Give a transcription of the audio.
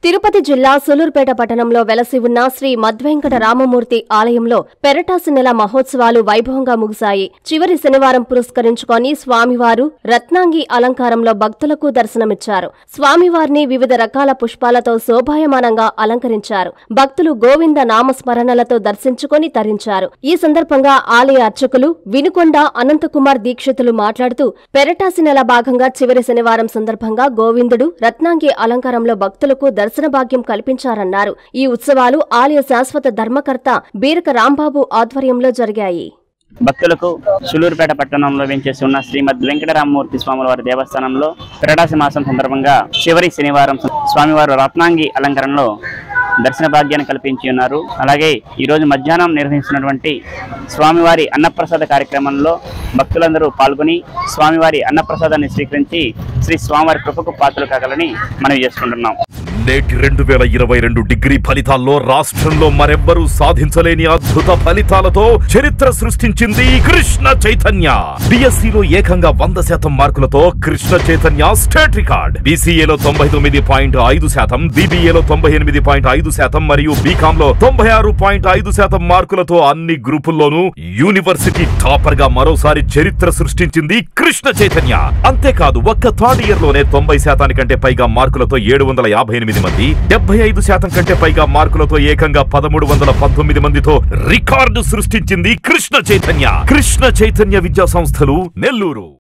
తిరుపతి జిల్లా సులూర్పేట పట్టణంలో వెలసి ఉన్న శ్రీ మద్వెంకట రామమూర్తి ఆలయంలో పెరటాసి నెల మహోత్సవాలు వైభవంగా ముగిశాయి చివరి శనివారం పురస్కరించుకొని స్వామివారు రత్నాంగి అలంకారంలో భక్తులకు దర్శనమిచ్చారు స్వామివారిని వివిధ రకాల పుష్పాలతో శోభాయమానంగా అలంకరించారు భక్తులు గోవింద నామస్మరణలతో దర్శించుకొని తరించారు ఈ సందర్భంగా ఆలయ అర్చకులు వినుకొండ అనంతకుమార్ దీక్షితులు మాట్లాడుతూ పెరటాసి నెల భాగంగా చివరి శనివారం సందర్భంగా గోవిందుడు రత్నాంగి అలంకారంలో భక్తులకు దర్శన భాగ్యం కల్పించారన్నారు ఈ ఉత్సవాలు ఆలయ శాశ్వత ధర్మకర్త బీరక రాంబాబు ఆధ్వర్యంలో జరిగాయి భక్తులకు సులూరుపేట పట్టణంలో వెంచేసి ఉన్న శ్రీమద్ వెంకటరామమూర్తి స్వాముల వారి దేవస్థానంలో పెరడాసి మాసం సందర్భంగా చివరి శనివారం స్వామివారు రత్నాంగి అలంకరణలో దర్శన భాగ్యాన్ని కల్పించి ఉన్నారు అలాగే ఈరోజు మధ్యాహ్నం నిర్వహిస్తున్నటువంటి స్వామివారి అన్నప్రసాద కార్యక్రమంలో భక్తులందరూ పాల్గొని స్వామివారి అన్నప్రసాదాన్ని స్వీకరించి శ్రీ స్వామివారి కృపకు పాత్రలు కాగలని మనవి చేసుకుంటున్నాం నేటి రెండు వేల ఇరవై రెండు డిగ్రీ ఫలితాల్లో రాష్ట్రంలో మరెవ్వరూ సాధించలేని అద్భుత ఫలితాలతో చరిత్ర సృష్టించింది కృష్ణ చైతన్య బిఎస్సిలో ఏకంగా వంద శాతం మార్కులతో కృష్ణ చైతన్య స్టేట్ రికార్డ్ బీసీఏలో తొంభై తొమ్మిది పాయింట్ ఐదు శాతం బీబీఏలో తొంభై ఎనిమిది పాయింట్ ఐదు శాతం మరియు బీకామ్ లో తొంభై ఆరు పాయింట్ ఐదు శాతం మార్కులతో అన్ని గ్రూపుల్లోనూ యూనివర్సిటీ టాపర్ గా మరోసారి చరిత్ర సృష్టించింది కృష్ణ చైతన్య అంతేకాదు ఒక్క థర్డ్ ఇయర్ లోనే తొంభై శాతానికంటే పైగా మార్కులతో ఏడు వందల యాభై ఎనిమిది మంది డెబ్బై ఐదు శాతం కంటే పైగా మార్కులతో ఏకంగా పదమూడు వందల పంతొమ్మిది మందితో రికార్డు సృష్టించింది కృష్ణ చైతన్య కృష్ణ చైతన్య విద్యా సంస్థలు నెల్లూరు